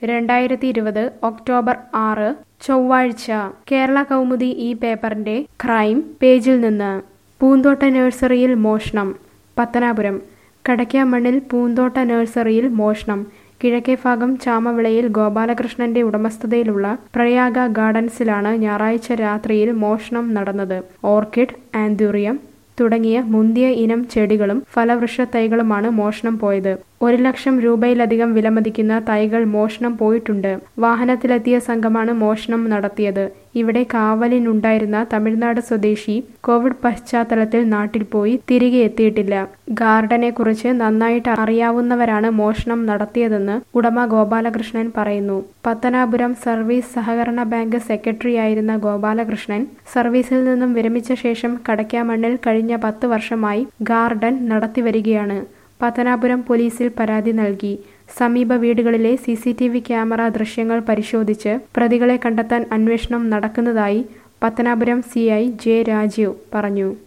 രണ്ടായിരത്തി ഇരുപത് ഒക്ടോബർ ആറ് ചൊവ്വാഴ്ച കേരള കൗമുദി ഈ പേപ്പറിന്റെ ക്രൈം പേജിൽ നിന്ന് പൂന്തോട്ട നഴ്സറിയിൽ മോഷണം പത്തനാപുരം കടയ്ക്കാമണ്ണിൽ പൂന്തോട്ട നഴ്സറിയിൽ മോഷണം കിഴക്കേ ഭാഗം ചാമവിളയിൽ ഗോപാലകൃഷ്ണന്റെ ഉടമസ്ഥതയിലുള്ള പ്രയാഗ ഗാർഡൻസിലാണ് ഞായറാഴ്ച രാത്രിയിൽ മോഷണം നടന്നത് ഓർക്കിഡ് ആന്തൂറിയം തുടങ്ങിയ മുന്തിയ ഇനം ചെടികളും ഫലവൃക്ഷ തൈകളുമാണ് മോഷണം പോയത് ഒരു ലക്ഷം രൂപയിലധികം വിലമതിക്കുന്ന തൈകൾ മോഷണം പോയിട്ടുണ്ട് വാഹനത്തിലെത്തിയ സംഘമാണ് മോഷണം നടത്തിയത് ഇവിടെ കാവലിനുണ്ടായിരുന്ന തമിഴ്നാട് സ്വദേശി കോവിഡ് പശ്ചാത്തലത്തിൽ നാട്ടിൽ പോയി തിരികെ എത്തിയിട്ടില്ല ഗാർഡനെ കുറിച്ച് നന്നായിട്ട് അറിയാവുന്നവരാണ് മോഷണം നടത്തിയതെന്ന് ഉടമ ഗോപാലകൃഷ്ണൻ പറയുന്നു പത്തനാപുരം സർവീസ് സഹകരണ ബാങ്ക് സെക്രട്ടറിയായിരുന്ന ഗോപാലകൃഷ്ണൻ സർവീസിൽ നിന്നും വിരമിച്ച ശേഷം കടയ്ക്കാമണ്ണിൽ കഴിഞ്ഞ പത്ത് വർഷമായി ഗാർഡൻ നടത്തിവരികയാണ് പത്തനാപുരം പോലീസിൽ പരാതി നൽകി സമീപ വീടുകളിലെ C C T V camera ദൃശ്യങ്ങൾ പരിശോധിച്ച് പ്രതികളെ കണ്ടെത്താൻ അന്വേഷണം നടക്കുന്നതായി Pathanapuram C I J Rajeev പറഞ്ഞു